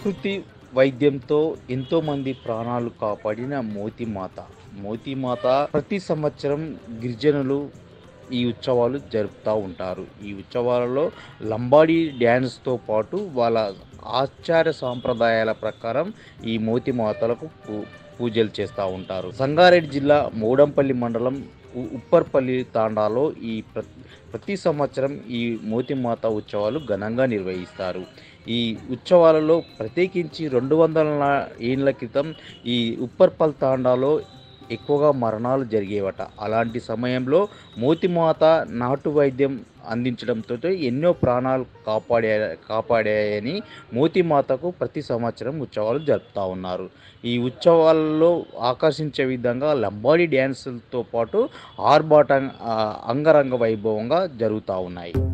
ప్రకృతి వైద్యంతో ఎంతోమంది ప్రాణాలు కాపాడిన మోతిమాత మోతిమాత ప్రతి సంవత్సరం గిరిజనులు ఈ ఉత్సవాలు జరుపుతూ ఉంటారు ఈ ఉత్సవాలలో లంబాడీ డ్యాన్స్తో పాటు వాళ్ళ ఆచార సాంప్రదాయాల ప్రకారం ఈ మోతిమాతలకు పూ పూజలు చేస్తూ ఉంటారు సంగారెడ్డి జిల్లా మోడంపల్లి మండలం ఉ- ఉప్పర్పల్లి తాండాలో ఈ ప్ర ప్రతి సంవత్సరం ఈ మోతిమాత ఉత్సవాలు ఘనంగా నిర్వహిస్తారు ఈ ఉత్సవాలలో ప్రత్యేకించి రెండు వందల నా- ఏళ్ళ క్రితం ఈ ఉప్పర్పల్ తాండాలో ఎక్కువగా మరణాలు జరిగేవట అలాంటి సమయంలో మోతిమాత నాటు వైద్యం అందించడంతో ఎన్నో ప్రాణాలు కాపాడే కాపాడాయని మోతిమాతకు ప్రతి సంవత్సరం ఉత్సవాలు జరుపుతూ ఉన్నారు ఈ ఉత్సవాలలో ఆకర్షించే విధంగా లంబాడీ డ్యాన్సులతో పాటు ఆర్భాట ఆ, అంగరంగ వైభవంగా జరుగుతూ ఉన్నాయి